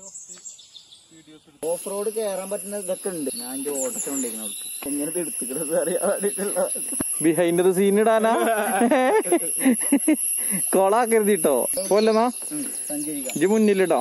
Off road കയറാൻ പറ്റുന്ന ഇതൊക്കെ ഉണ്ട് ഞാൻ എന്റെ ഓട്ടോസ് കൊണ്ടിരിക്കണം അവർക്ക് എങ്ങനെ എടുത്തിക്കണത് അറിയാൻ വേണ്ടിട്ടുള്ള ബിഹൈൻഡ് ദ സീൻ ഇടാനാ കോളാക്കരുതിട്ടോ പോലെന്നാ സഞ്ചരിക്കാം ഇജ് മുന്നിലിട്ടോ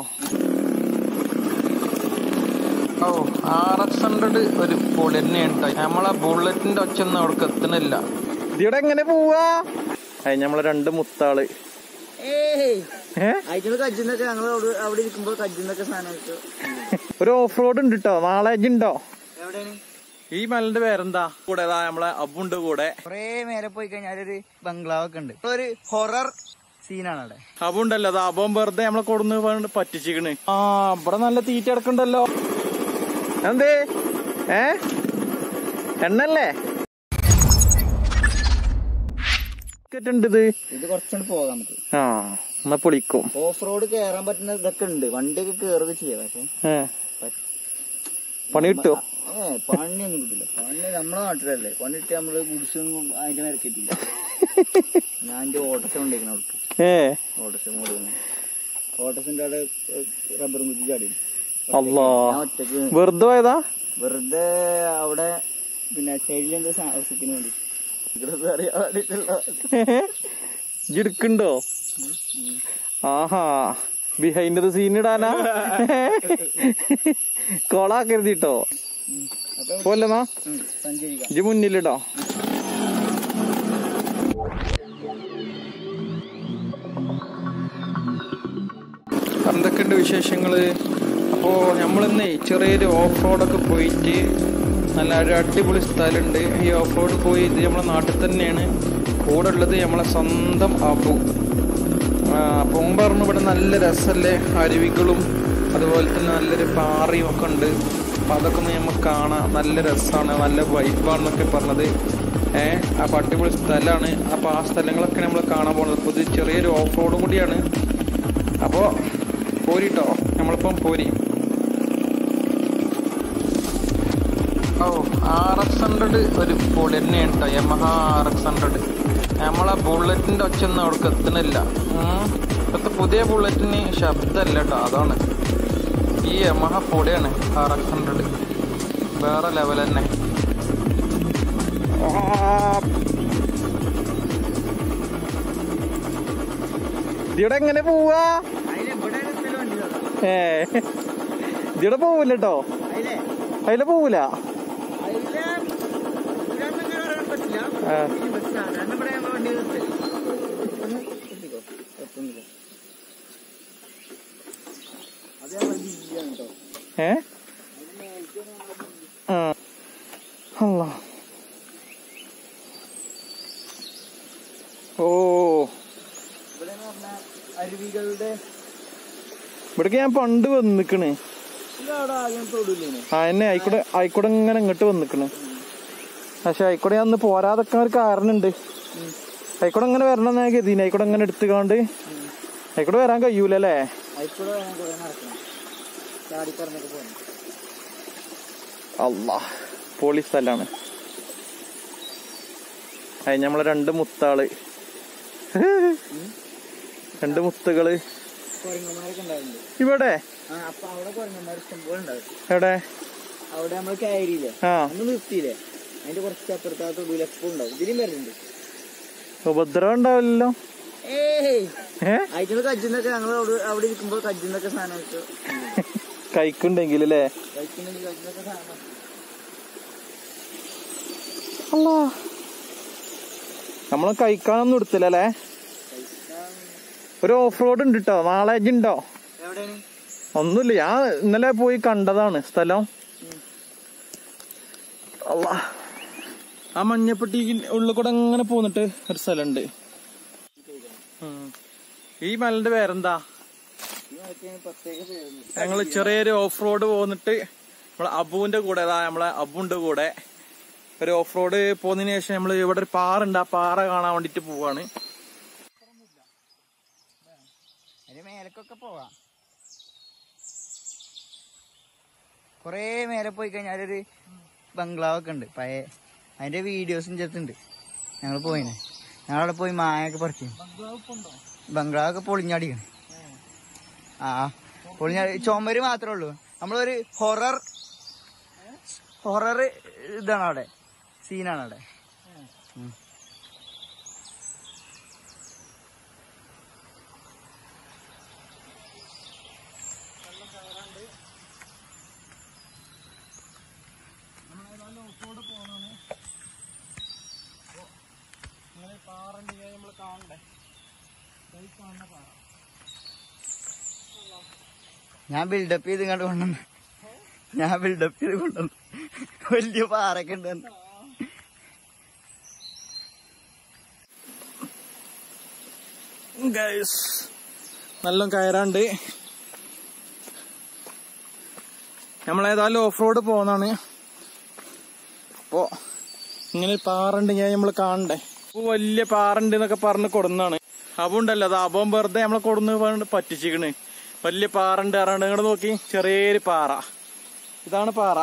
ഓ ആർ എക്സ് ഹൺഡ്രഡ് ഒരു പൊളി തന്നെയാണ് നമ്മളെ ബുള്ളറ്റിന്റെ ഒച്ച ഒന്നും അവിടെ എത്തണില്ല ഇതിവിടെ എങ്ങനെ പോവാ അത് നമ്മളെ രണ്ട് മുത്താള് ഏയ് ഏ അയച്ചത് കജ്ജിന്നൊക്കെ ഞങ്ങൾ അവിടെ അവിടെ ഇരിക്കുമ്പോ കജ്ജിന്നൊക്കെ സാധനം കിട്ടും ഒരു ഓഫ് റോഡ് ഉണ്ട് കേട്ടോ നാളെ ഉണ്ടോ എവിടെയാണ് ഈ മലന്റെ പേരെന്താ കൂടെ ദാ നമ്മളെ അബുണ്ട് കൂടെ കൊറേ മേലെ പോയി കഴിഞ്ഞാൽ ഒരു ബംഗ്ലാവ് ഒക്കെ ഉണ്ട് ഒരു ഹൊറർ സീനാണ് അവിടെ അബുണ്ടല്ലോ അത് അബം വെറുതെ നമ്മളെ കൊടുന്ന് പറഞ്ഞ് പറ്റിച്ചിക്കണ് ആ ഇവിടെ നല്ല തീറ്റ എടുക്കണ്ടല്ലോ എന്തേ ഏ എണ്ണല്ലേ ഉണ്ട് ഇത് ഇത് കുറച്ചുകൊണ്ട് പോകാം നമുക്ക് ആ എന്നാ പൊളിക്കും ഓഫ് റോഡ് കയറാൻ പറ്റുന്ന ഇതൊക്കെ ഉണ്ട് വണ്ടിയൊക്കെ കയറുക ചെയ്യാം പക്ഷെ ഏ പണി കിട്ടുമോ ഏ പണിയൊന്നും കിട്ടില്ല പണി നമ്മളെ നാട്ടിലല്ലേ പണിട്ട് നമ്മള് ഗുഡ്സൊന്നും അതിന്റെ മേലെ കിട്ടില്ല ഞാൻ എന്റെ ഓട്ടോസ് കൊണ്ടിരിക്കണം അവർക്ക് ഏ ഓട്ടോസ് മോടി ഓട്ടോസിന്റെ അവിടെ റബ്ബറും കുത്തി ചാടി അല്ലാ ഞാൻ ഒറ്റക്ക് വെറുതെ പോയതാ വെറുതെ അവിടെ പിന്നെ സൈഡിൽ എന്തോ ആവശ്യത്തിന് വേണ്ടി ഇതൊക്കെ അറിയാൻ വേണ്ടിട്ടുള്ള ഇടുക്കുണ്ടോ ആഹാ ബിഹൈൻഡ് ദ സീൻ ഇടാനാ കോളാക്കരുതിട്ടോ ഉം. അപ്പൊ പോലെന്നാ ഉം, സഞ്ചരിക്കാം ഇജ് മുന്നിലിട്ടോ എന്തൊക്കെയുണ്ട് വിശേഷങ്ങള് അപ്പോ നമ്മളിന്നേ ചെറിയൊരു ഓഫ് റോഡൊക്കെ പോയിട്ട് നല്ല ഒരു അടിപൊളി സ്ഥലമുണ്ട് ഈ ഓഫ് റോഡ് പോയി ഇത് നമ്മളെ നാട്ടിൽ തന്നെയാണ് കൂടെ ഉള്ളത് നമ്മളെ സ്വന്തം അബു ആ, അപ്പൊ ഓൻ പറഞ്ഞു ഇവിടെ നല്ല രസമല്ലേ അരുവികളും അതുപോലെ തന്നെ നല്ലൊരു പാറയും ഒക്കെ ഉണ്ട് അപ്പൊ അതൊക്കെ ഒന്ന് നമുക്ക് കാണാം നല്ല രസമാണ് നല്ല വൈബാണെന്നൊക്കെ പറഞ്ഞത് ഏഹ് അപ്പൊ അടിപൊളി സ്ഥലമാണ് അപ്പൊ ആ സ്ഥലങ്ങളൊക്കെ നമ്മൾ കാണാൻ പോകുന്നത് അപ്പൊ ഇത് ചെറിയൊരു ഓഫ് റോഡും കൂടിയാണ് അപ്പോ പോരിട്ടോ നമ്മളിപ്പം പോരി ഓ ആർ എക്സ് ഹൺഡ്രഡ് ഒരു പൊളി തന്നെയാണ് കേട്ടോ യമഹ ആർ എക്സ് ഹൺഡ്രഡ് നമ്മളെ ബുള്ളറ്റിന്റെ ഒച്ച ഒന്നും അവിടെ എത്തണില്ല ഉം. ഇപ്പത്തെ പുതിയ ബുള്ളറ്റിന് ശബ്ദമല്ല കേട്ടോ അതാണ് ഈ യമഹ പൊളിയാണ് ആർ എക്സ് ഹൺഡ്രഡ് വേറെ ലെവൽ തന്നെ ഇതിവിടെ എങ്ങനെ പോവാ അതിലെവിടെ വണ്ടി ഏ ഇതിവിടെ പോവില്ല കേട്ടോ അതിലെ അതിലെ പോവൂല അതിലെ ഇവിടെയൊന്നും ഇങ്ങനെ വരാൻ പറ്റില്ല ആ. ഈ ബസ്സാണ് കാരണം ഇവിടെ ഞങ്ങൾ വണ്ടി നിർത്തി ഒന്ന് നിർത്തിക്കോ കുഴപ്പമൊന്നുമില്ല അത് ഞാൻ വലിയ ഈയാണ് കേട്ടോ ഏ ആ അല്ലാ ഓ ഇവിടെ എന്ന് പറഞ്ഞാൽ അരുവികളുടെ ഇവിടേക്ക് ഞാൻ പണ്ട് വന്നിക്കണ് ഇവിടെ ആദ്യം തൊടില്ലേ ആ എന്നെ ആയിക്കൂടെ ആയിക്കൂടെ ഇങ്ങനെ ഇങ്ങോട്ട് വന്നിക്കണ് പക്ഷെ ആയിക്കൂടെ ഞാൻ അന്ന് പോരാതൊക്കെ ഒരു കാരണുണ്ട് ആയിക്കൂടെ ഇങ്ങനെ വരണം ഞാൻ ഗതീന് ആയിക്കൂടെ ഇങ്ങനെ എടുത്തുകാണ്ട് ആയിക്കൂടെ വരാൻ കഴിയൂലല്ലേ അതിക്കൂടെ വേണം കുറെ നടക്കണം ചാടി പറഞ്ഞൊക്കെ പോകണം അല്ലാ പൊളി സ്ഥലാണ് അത് നമ്മളെ രണ്ട് മുത്താള് രണ്ട് മുത്തുകള് കുരങ്ങന്മാരൊക്കെ ഉണ്ടാവുന്നുണ്ട് ഇവിടെ ആ അപ്പൊ അവിടെ കുരങ്ങന്മാർ ഇഷ്ടംപോലെ ഉണ്ടാവും എവിടെ അവിടെ നമ്മൾ കയറിയില്ലേ ആ അന്ന് നിർത്തിയില്ലേ അതിന്റെ കുറച്ച് അപ്പുറത്ത് ആ തൊടുവിൽ എപ്പോഴും ഉണ്ടാവും ഇതിലും വരുന്നുണ്ട് ഉപദ്രവം ഉണ്ടാവില്ലല്ലോ ഏയ് ഏ അയച്ചത് കജ്ജിന്നൊക്കെ ഞങ്ങൾ അവിടെ അവിടെ ഇരിക്കുമ്പോ കജ്ജിന്നൊക്കെ സാധനം കിട്ടും കഴിക്കുണ്ടെങ്കിൽ അല്ലേ കഴിക്കുന്നെങ്കിൽ കജ്ജിന്നൊക്കെ സാധനം അല്ലാ നമ്മള് കഴിക്കാനൊന്നും എടുത്തില്ലല്ലേ കഴിക്കാൻ ഒരു ഓഫ് റോഡ് ഉണ്ട് കേട്ടോ നാളെ ഉണ്ടോ എവിടെയാണ് ഒന്നുമില്ല ഞാൻ ഇന്നലെ പോയി കണ്ടതാണ് സ്ഥലം ഉം. അല്ലാ ആ മഞ്ഞപ്പെട്ടി ഉള്ളിൽ കൂടെ അങ്ങനെ പോന്നിട്ട് ഒരു സ്ഥലമുണ്ട് ഉം. ഈ മലന്റെ പേരെന്താ ഈ മലയ്ക്ക് പ്രത്യേക പേരൊന്നും ഞങ്ങള് ചെറിയൊരു ഓഫ് റോഡ് പോന്നിട്ട് നമ്മളെ അബുവിന്റെ കൂടെ അതാ നമ്മളെ അബുന്റെ കൂടെ ഒരു ഓഫ് റോഡ് പോന്നതിന് ശേഷം നമ്മള് ഇവിടെ ഒരു പാറുണ്ട് ആ പാറ കാണാൻ വേണ്ടിട്ട് പോവാണ് അതിന്റെ മേലക്കൊക്കെ പോവാം കൊറേ മേലെ പോയി കഴിഞ്ഞാൽ ഒരു ബംഗ്ലാവ് ഒക്കെ ഉണ്ട് പഴയ അതിന്റെ വീഡിയോസും ചേർത്തുണ്ട് ഞങ്ങൾ പോയിനെ ഞങ്ങളവിടെ പോയി മായൊക്കെ പറിച്ചു ബംഗ്ലാവ് ഒക്കെ പൊളിഞ്ഞാടിയാണ് ആ പൊളിഞ്ഞ ചുമര് മാത്രമേ ഉള്ളൂ നമ്മളൊരു ഹൊറർ ഹൊറർ ഇതാണ് അവിടെ സീനാണ് അവിടെ ഉം. ഞാൻ ബിൽഡപ്പ് ചെയ്ത് ഇങ്ങോട്ട് കൊണ്ടുവന്നു ഞാൻ ബിൽഡപ്പ് ചെയ്ത് കൊണ്ടുവന്നു വലിയ പാറൊക്കെ ഉണ്ട് ഗൈസ് നല്ല കയറാണ്ട് നമ്മളേതായാലും ഓഫ് റോഡ് പോകുന്നതാണ് അപ്പോ ഇങ്ങനെ ഒരു പാറുണ്ട് ഞാൻ നമ്മൾ കാണണ്ടേ അപ്പൊ വലിയ പാറുണ്ട് എന്നൊക്കെ പറഞ്ഞ് കൊടുന്നാണ് അപ്പൊ ഉണ്ടല്ലോ അത് അപ്പം വെറുതെ നമ്മളെ കൊടുന്ന് പറഞ്ഞ് പറ്റിച്ചിക്കണ് വലിയ പാറുണ്ട് അറിയാണ്ട് ഇങ്ങോട്ട് നോക്കി ചെറിയൊരു പാറ ഇതാണ് പാറ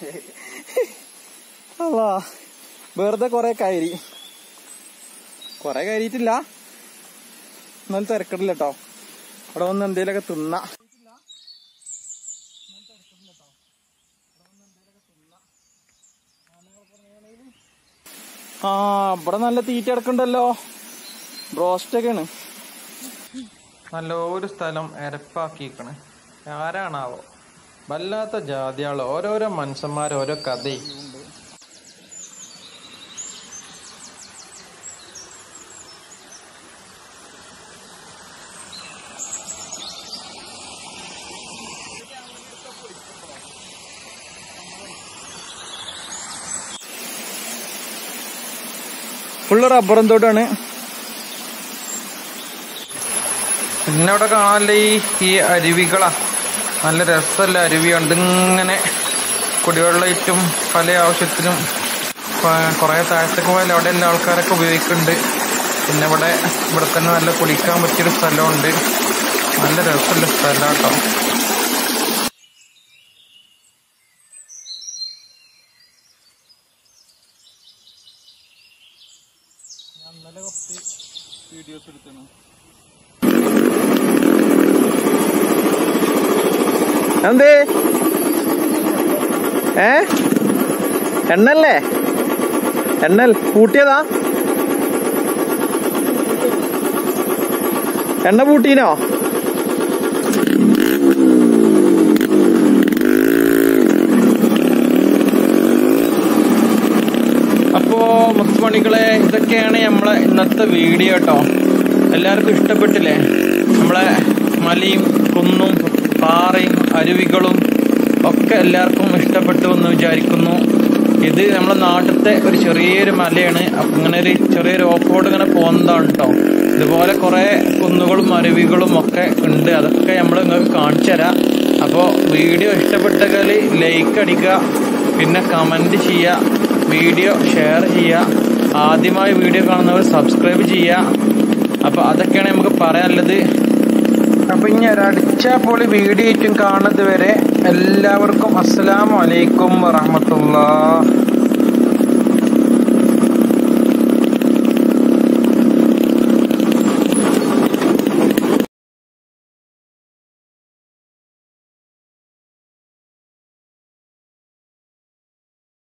അല്ലാ വെറുതെ കൊറേ കയറി കൊറേ കയറിയിട്ടില്ല എന്നാലും തിരക്കിടില്ല കേട്ടോ അവിടെ വന്ന് എന്തേലൊക്കെ തിന്ന ആ ഇവിടെ നല്ല തീറ്റ എടുക്കണ്ടല്ലോ ബ്രോസ്റ്റ് ഒക്കെയാണ് നല്ല ഒരു സ്ഥലം എരപ്പാക്കിക്കണ് ആരാണാവോ വല്ലാത്ത ജാതിയാള് ഓരോരോ മനുഷ്യന്മാർ ഓരോ കഥയും ഫുള്ള് റബ്ബറും തോട്ടാണ് പിന്നെ അവിടെ കാണാനല്ലേ ഈ ഈ അരുവികളാ നല്ല രസമല്ല അരുവിയുണ്ട് ഇങ്ങനെ കുടിവെള്ളമായിട്ടും പല ആവശ്യത്തിനും പ- കുറേ താഴത്തേക്ക് പോയാൽ അവിടെ എല്ലാ ആൾക്കാരൊക്കെ ഉപയോഗിക്കുന്നുണ്ട് പിന്നെ ഇവിടെ ഇവിടെ തന്നെ നല്ല കുളിക്കാൻ പറ്റിയൊരു സ്ഥലമുണ്ട് നല്ല രസമുള്ള സ്ഥലം കേട്ടോ ഞാൻ ഇന്നലെ കുറച്ച് വീഡിയോസ് എടുത്താണ് എന്തേ ഏ എണ്ണല്ലേ എണ്ണൽ പൂട്ടിയതാ എണ്ണ പൂട്ടീനോ അപ്പോ മുത്തുമണികളെ ഇതൊക്കെയാണ് നമ്മളെ ഇന്നത്തെ വീഡിയോ കേട്ടോ എല്ലാവർക്കും ഇഷ്ടപ്പെട്ടില്ലേ നമ്മളെ മലയും കുന്നും പാറയും അരുവികളും ഒക്കെ എല്ലാവർക്കും ഇഷ്ടപ്പെട്ടു എന്ന് വിചാരിക്കുന്നു ഇത് നമ്മളെ നാട്ടിലത്തെ ഒരു ചെറിയൊരു മലയാണ് അപ്പൊ ഇങ്ങനെ ഒരു ചെറിയൊരു ഓഫ് റോഡ് ഇങ്ങനെ പോകുന്നതാണ് കേട്ടോ ഇതുപോലെ കുറെ കുന്നുകളും അരുവികളും ഒക്കെ ഉണ്ട് അതൊക്കെ നമ്മൾ നിങ്ങൾക്ക് കാണിച്ചു തരാം അപ്പോൾ വീഡിയോ ഇഷ്ടപ്പെട്ടെങ്കിൽ ലൈക്ക് അടിക്കുക പിന്നെ കമന്റ് ചെയ്യുക വീഡിയോ ഷെയർ ചെയ്യുക ആദ്യമായി വീഡിയോ കാണുന്നവർ സബ്സ്ക്രൈബ് ചെയ്യുക അപ്പൊ അതൊക്കെയാണ് നമുക്ക് പറയാനുള്ളത് അപ്പൊ ഇനി ഒരടിച്ച പൊളി വീഡിയോ ആയിട്ടും കാണുന്നത് വരെ എല്ലാവർക്കും അസ്സലാമു അലൈക്കും വറഹമത്തുള്ള